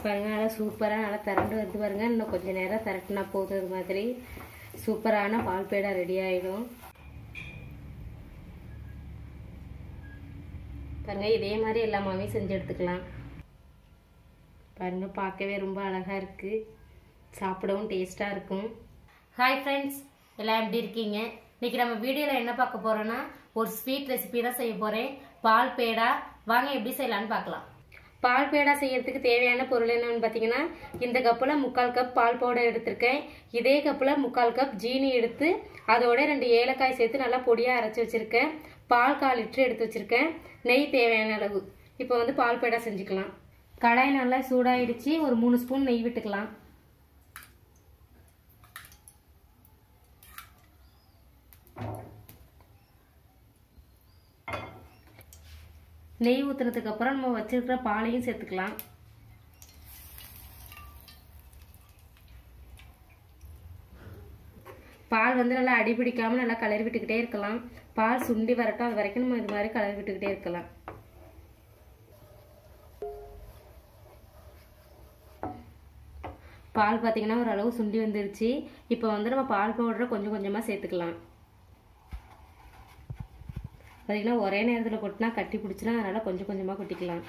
பாருங்க நல்லா சூப்பராக நல்லா திரண்டு வந்து பாருங்க இன்னும் கொஞ்சம் நேரம் திரட்டினா போதும் இது மாதிரி சூப்பரான பால் பேடா ரெடி ஆயிடும் பாருங்க இதே மாதிரி எல்லா மாவையும் செஞ்சு எடுத்துக்கலாம் பாருங்க பார்க்கவே ரொம்ப அழகா இருக்கு சாப்பிடவும் டேஸ்டா இருக்கும் ஹாய் ஃப்ரெண்ட்ஸ் எல்லாம் எப்படி இருக்கீங்க இன்னைக்கு நம்ம வீடியோல என்ன பார்க்க போறோம்னா ஒரு ஸ்வீட் ரெசிபி தான் செய்ய போறேன் பால் பேடா வாங்க எப்படி செய்யலாம்னு பார்க்கலாம் பால் பேடா செய்யறதுக்கு தேவையான பொருள் என்னன்னு பார்த்தீங்கன்னா இந்த கப்பில் முக்கால் கப் பால் பவுடர் எடுத்திருக்கேன் இதே கப்பில் முக்கால் கப் ஜீனி எடுத்து அதோட ரெண்டு ஏலக்காய் சேர்த்து நல்லா பொடியாக அரைச்சி வச்சிருக்கேன் பால் கால் லிட்டர் எடுத்து வச்சிருக்கேன் நெய் தேவையான அளவு இப்போ வந்து பால் பேடா செஞ்சுக்கலாம் கடாய் நல்லா சூடாயிடுச்சு ஒரு மூணு ஸ்பூன் நெய் விட்டுக்கலாம் நெய் ஊற்றுனதுக்கு அப்புறம் நம்ம வச்சிருக்கிற பாலையும் சேர்த்துக்கலாம் பால் வந்து நல்லா அடி பிடிக்காம நல்லா கலரி விட்டுக்கிட்டே இருக்கலாம் பால் சுண்டி வரட்டும் அது வரைக்கும் நம்ம இது மாதிரி கலரி விட்டுக்கிட்டே இருக்கலாம் பால் பார்த்தீங்கன்னா ஓரளவு சுண்டி வந்துருச்சு இப்போ வந்து நம்ம பால் பவுடரை கொஞ்சம் கொஞ்சமாக சேர்த்துக்கலாம் பார்த்தீங்கன்னா ஒரே நேரத்தில் கொட்டினா கட்டி பிடிச்சினா அதனால் கொஞ்சம் கொஞ்சமாக கொட்டிக்கலாம்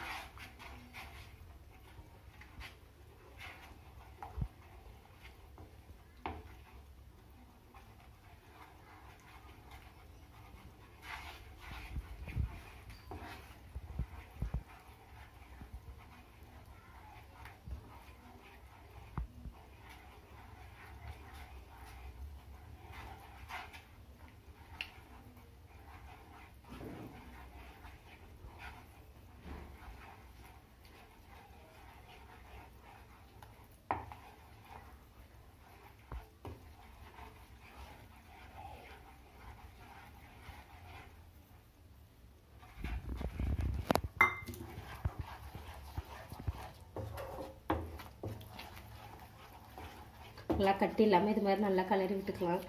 நல்லா கட்டி இல்லாமல் இது மாதிரி நல்லா கலரி விட்டுக்கலாம்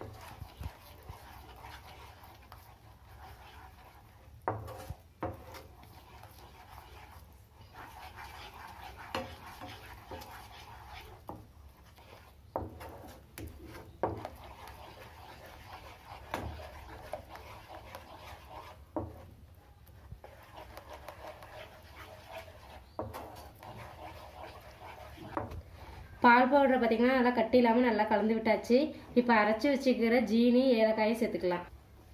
பால் பவுடரை பார்த்தீங்கன்னா நல்லா கட்டி இல்லாமல் நல்லா கலந்து விட்டாச்சு இப்போ அரைச்சி வச்சுக்கிற ஜீனி ஏலக்காயை சேர்த்துக்கலாம்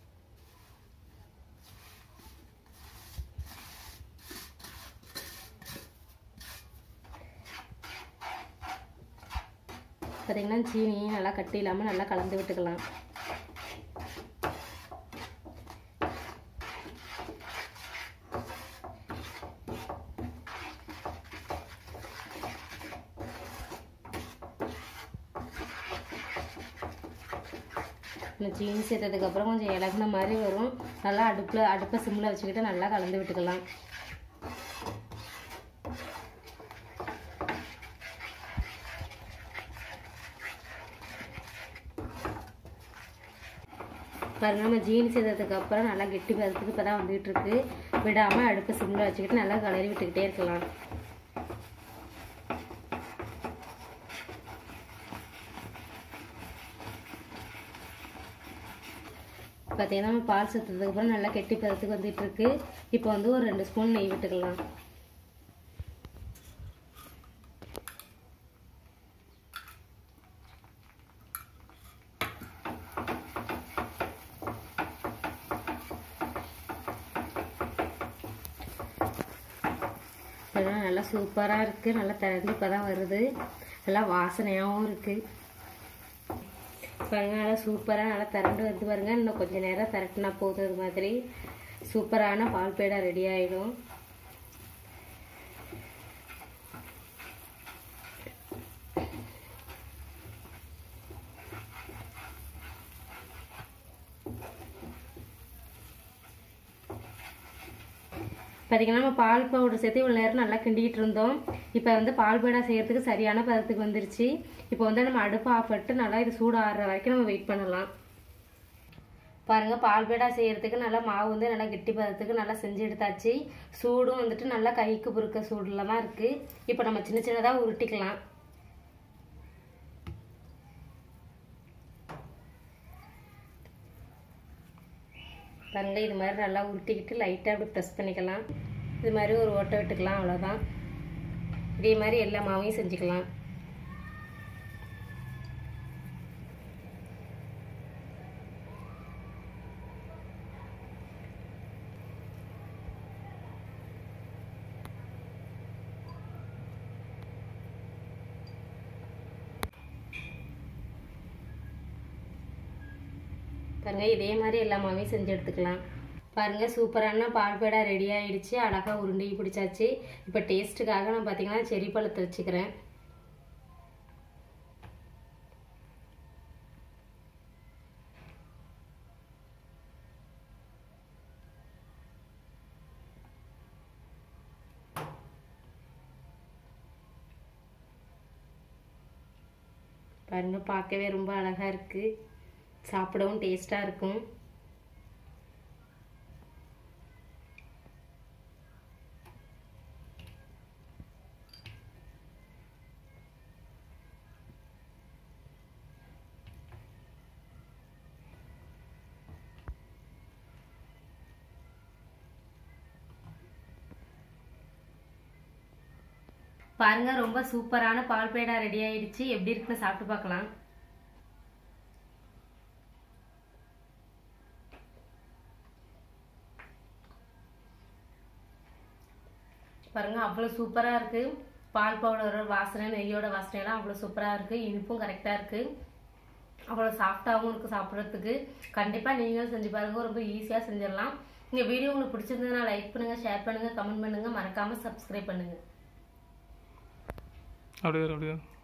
பார்த்தீங்கன்னா ஜீனியும் நல்லா கட்டி இல்லாமல் நல்லா கலந்து விட்டுக்கலாம் இந்த ஜீனி சேர்த்ததுக்கப்புறம் கொஞ்சம் இலகுன மாதிரி வரும் நல்லா அடுப்பில் அடுப்பை சிம்மில் வச்சுக்கிட்டு நல்லா கலந்து விட்டுக்கலாம் பாருங்க நம்ம ஜீனி சேர்த்ததுக்கு அப்புறம் நல்லா கெட்டி பதத்துக்கு இப்போ தான் வந்துகிட்டு இருக்கு விடாமல் அடுப்பை சிம்மில் வச்சுக்கிட்டு நல்லா கலரி விட்டுக்கிட்டே இருக்கலாம் பார்த்தீங்கன்னா நம்ம பால் சேர்த்ததுக்கு அப்புறம் நல்லா கெட்டி பதத்துக்கு வந்துட்டு இருக்கு இப்போ வந்து ஒரு ரெண்டு ஸ்பூன் நெய் விட்டுக்கலாம் இதெல்லாம் நல்லா சூப்பராக இருக்குது நல்லா திறந்து இப்போ தான் வருது நல்லா வாசனையாகவும் இருக்குது பாருங்க நல்லா சூப்பராக நல்லா திரண்டு வந்து பாருங்க இன்னும் கொஞ்சம் நேரம் திரட்டினா போதும் இது மாதிரி சூப்பரான பால் பேடா ரெடி ஆயிடும் பார்த்தீங்கன்னா நம்ம பால் பவுடர் சேர்த்து இவ்வளோ நேரம் நல்லா கிண்டிக்கிட்டு இருந்தோம் இப்போ வந்து பால் பேடா செய்யறதுக்கு சரியான பதத்துக்கு வந்துருச்சு இப்போ வந்து நம்ம அடுப்பு ஆஃப் பண்ணிட்டு நல்லா இது சூடு ஆறுற வரைக்கும் நம்ம வெயிட் பண்ணலாம் பாருங்கள் பால் பேடா செய்யறதுக்கு நல்லா மாவு வந்து நல்லா கெட்டி பதத்துக்கு நல்லா செஞ்சு எடுத்தாச்சு சூடும் வந்துட்டு நல்லா கைக்கு பொறுக்க சூடில் தான் இருக்குது இப்போ நம்ம சின்ன சின்னதாக உருட்டிக்கலாம் பாருங்க இது மாதிரி நல்லா உருட்டிக்கிட்டு லைட்டாக அப்படி ப்ரெஸ் பண்ணிக்கலாம் இது மாதிரி ஒரு ஓட்டை விட்டுக்கலாம் அவ்வளோதான் இதே மாதிரி எல்லா மாவையும் செஞ்சுக்கலாம் பாருங்க இதே மாதிரி எல்லா மாவையும் செஞ்சு எடுத்துக்கலாம் பாருங்க சூப்பரான பால் பேடா ரெடி ஆயிடுச்சு அழகா உருண்டை பிடிச்சாச்சு இப்போ டேஸ்ட்டுக்காக நான் பார்த்தீங்கன்னா செரி பழத்தை வச்சுக்கிறேன் பாருங்க பார்க்கவே ரொம்ப அழகா இருக்கு சாப்பிடவும் டேஸ்டா இருக்கும் பாருங்க ரொம்ப சூப்பரான பால் பேடா ரெடி ஆயிடுச்சு எப்படி இருக்குன்னு சாப்பிட்டு பார்க்கலாம் பாருங்க அவ்வளோ சூப்பராக இருக்கு பால் பவுடரோட வாசனை நெய்யோட வாசனையெல்லாம் அவ்வளோ சூப்பராக இருக்கு இனிப்பும் கரெக்டாக இருக்கு அவ்வளோ சாஃப்டாகவும் இருக்குது சாப்பிட்றதுக்கு கண்டிப்பாக நீங்களும் செஞ்சு பாருங்க ரொம்ப ஈஸியாக செஞ்சிடலாம் இந்த வீடியோ உங்களுக்கு பிடிச்சிருந்ததுன்னா லைக் பண்ணுங்க ஷேர் பண்ணுங்க கமெண்ட் பண்ணுங்க மறக்காம சப்ஸ்கிரைப் பண்ணுங்க அப்படியே அப்படியே